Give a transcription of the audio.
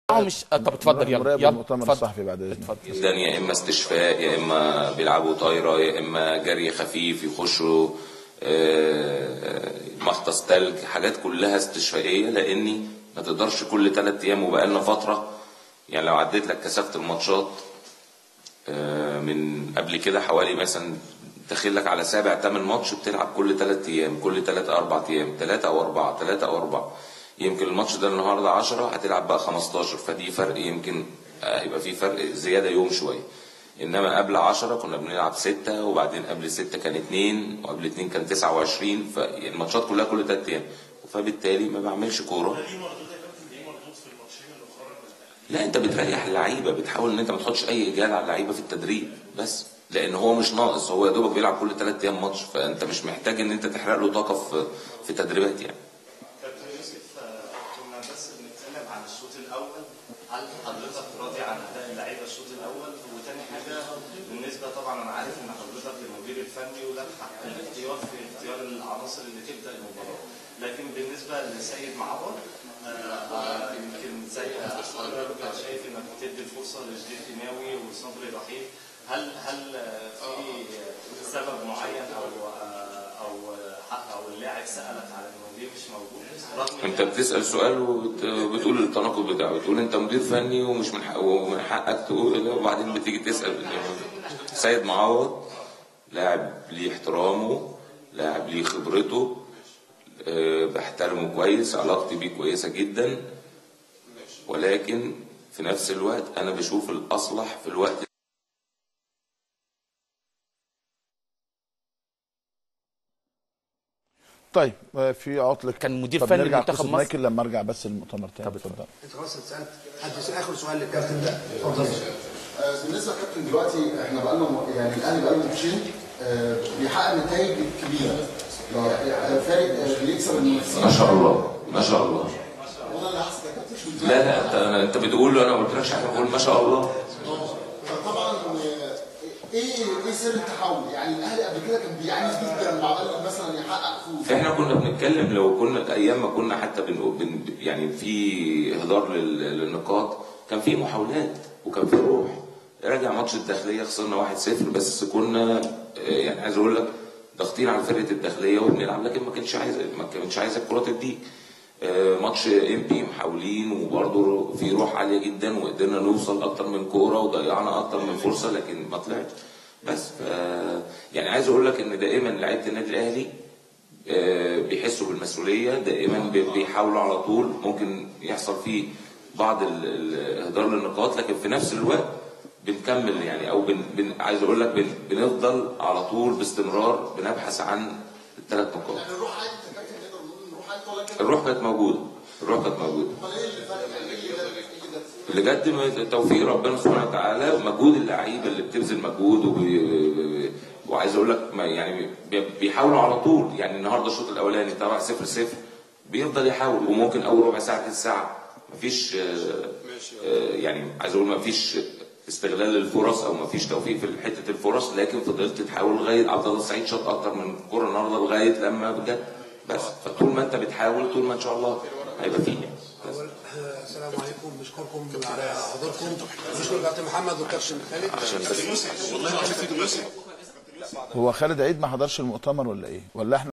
مش آه، طب اتفضل يلا مراقب يلا المؤتمر اتفضل الصحفي بعد اذنك اتفضل جدا يا اما استشفاء يا اما بيلعبوا طايره يا اما جري خفيف يخشوا آه، مختص تلج حاجات كلها استشفائيه لاني ما تقدرش كل ثلاث ايام وبقالنا فتره يعني لو عديت لك كثافه الماتشات آه، من قبل كده حوالي مثلا داخل لك على سابع ثامن ماتش بتلعب كل ثلاث ايام كل ثلاث اربع ايام ثلاثه او اربعه ثلاثه او اربعه يمكن الماتش ده النهارده 10 هتلعب بقى 15 فدي فرق يمكن آه، هيبقى في فرق زياده يوم شويه انما قبل 10 كنا بنلعب 6 وبعدين قبل 6 كان 2 وقبل 2 كان 29 فالماتشات كلها كل ثلاث ايام فبالتالي ما بعملش كوره لا انت بتريح اللعيبه بتحاول ان انت ما تحطش اي اجهاد على اللعيبه في التدريب بس لان هو مش ناقص هو يا دوبك بيلعب كل ثلاث ايام ماتش فانت مش محتاج ان انت تحرق له طاقه في في تدريبات يعني كابتن يوسف آه، كنا بس بنتكلم عن الشوط الاول هل حضرتك راضي عن اداء اللعيبه الشوط الاول وتاني حاجه بالنسبه طبعا انا عارف ان حضرتك المدير الفني ولك حق الاختيار في اختيار العناصر اللي تبدا المباراه لكن بالنسبه لسيد معوض آه، آه، يمكن زي حضرتك شايف انك بتدي الفرصه لجديد ناوي وصبري رحيل هل هل آه، في سبب معين او آه، او حق او اللاعب سالك على انه ليه مش موجود رغم إن انت بتسال سؤال وبت- وبتقول التناقض بتاعه بتقول انت مدير فني ومش من حق ومن حقك تقول وبعدين بتيجي تسال سيد معوض لاعب ليه احترامه لاعب ليه خبرته آه، بحترمه كويس علاقتي بيه كويسه جدا ولكن في نفس الوقت انا بشوف الاصلح في الوقت طيب آه، في عطل كان مدير طب فني نرجع لمنتخب قصة مصر. مايكل لما ارجع بس المؤتمر تاني اتفضل انت خلاص اتسالت حد يسال اخر سؤال للكابتن ده اتفضل آه، بالنسبه لكابتن دلوقتي احنا بقالنا م- يعني الاهلي بقاله ماتشين آه، بيحقق نتائج كبيره يعني فارق آه، بيكسب المنافسين ما شاء الله ما شاء الله وانا اللي هحسب يا كابتن لا لا انت انت بتقول له انا ما قلتلكش حاجه بقول ما شاء الله فطبعا آه، ايه ايه سر التحول؟ يعني الاهلي قبل كده كان بيعاني جدا مع بال مثلا يحقق فوز احنا كنا بنتكلم لو كنا ايام ما كنا حتى بن بن يعني في اهدار لل- للنقاط كان في محاولات وكان في روح راجع ماتش الداخليه خسرنا 1-0 بس كنا آه، يعني عايز اقول لك ضاغطين على فرقه الداخليه وبنلعب لكن ما كانش عايز ما كانش عايز الكره تديك آه، ماتش ام بي محاولين وبرضه في روح عاليه جدا وقدرنا نوصل اكتر من كوره وضيعنا اكتر من فرصه لكن ما طلعش بس ف يعني عايز اقول لك ان دائما لعيبه النادي الاهلي آه، بيحسوا بالمسؤوليه دائما بي- بيحاولوا على طول ممكن يحصل فيه بعض ال- ال- اهدار للنقاط لكن في نفس الوقت بنكمل يعني او بن بن عايز اقول لك بن بنفضل على طول باستمرار بنبحث عن الثلاث نقاط يعني الروح عادي يا كابتن نقدر نقول ان الروح عادي ولا كده؟ الروح كانت موجوده الروح كانت موجوده امال ايه اللي فرق يعني ايه اللي ده- ايه اللي ده؟ اللي جد توفيق ربنا سبحانه وتعالى مجهود اللعيبه اللي بتبذل مجهود وبي... وعايز اقول لك ما يعني بي- بيحاولوا على طول يعني النهارده الشوط الاولاني طبعا 0 0 بيفضل يحاول وممكن اول ربع ساعه ثلث ساعه مفيش آه، آه، يعني عايز اقول مفيش استغلال للفرص او مفيش توفيق في حته الفرص لكن فضلت تحاول لغايه عبد الله السعيد شاط اكتر من كوره النهارده لغايه لما بجد بس فطول ما انت بتحاول طول ما ان شاء الله هيبقى فيه يعني بس. أول- آه، السلام عليكم بشكركم على حضوركم بشكر الكابتن محمد والكابتن خالد عشان بس هو خالد عيد ما حضرش المؤتمر ولا ايه ولا احنا